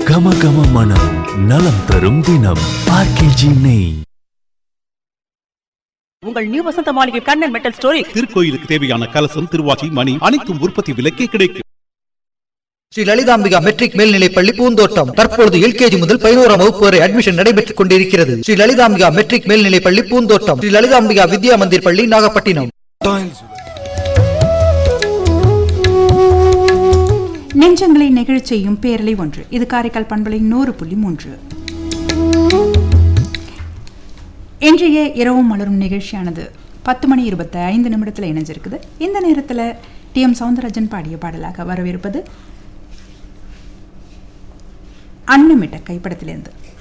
கம கம மனம் நலம் தரும் தினம் ஆர்கேஜி நெய் உங்கள் நியூ வசந்த மாளிகை கண்ணன் மெட்டல் ஸ்டோரி திருக்கோயிலுக்கு தேவையான கலசம் திருவாச்சி மணி அனைத்தும் உற்பத்தி விலைக்கே கிடைக்கும் ஸ்ரீ லலிதாம்பிகா மெட்ரிக் மேல்நிலைப்பள்ளி பூந்தோட்டம் தற்பொழுது எல்கேஜி முதல் பதினோராம் வகுப்பு வரை அட்மிஷன் நடைபெற்றுக் கொண்டிருக்கிறது ஸ்ரீ லலிதாம்பிகா மெட்ரிக் மேல்நிலைப்பள்ளி பூந்தோட்டம் ஸ்ரீ லலிதாம்பிகா வித்யா மந்திர் பள்ளி நாகப்பட்டினம் நெஞ்சங்களை நெகிழச் செய்யும் பேரலை ஒன்று இது காரைக்கால் பண்பலை நூறு புள்ளி மூன்று இன்றைய இரவும் மலரும் நிகழ்ச்சியானது பத்து மணி இருபத்தி ஐந்து நிமிடத்தில் இணைஞ்சிருக்குது இந்த நேரத்தில் டி எம் சவுந்தரராஜன் பாடிய பாடலாக வரவிருப்பது அன்னமிட்ட கைப்படத்திலிருந்து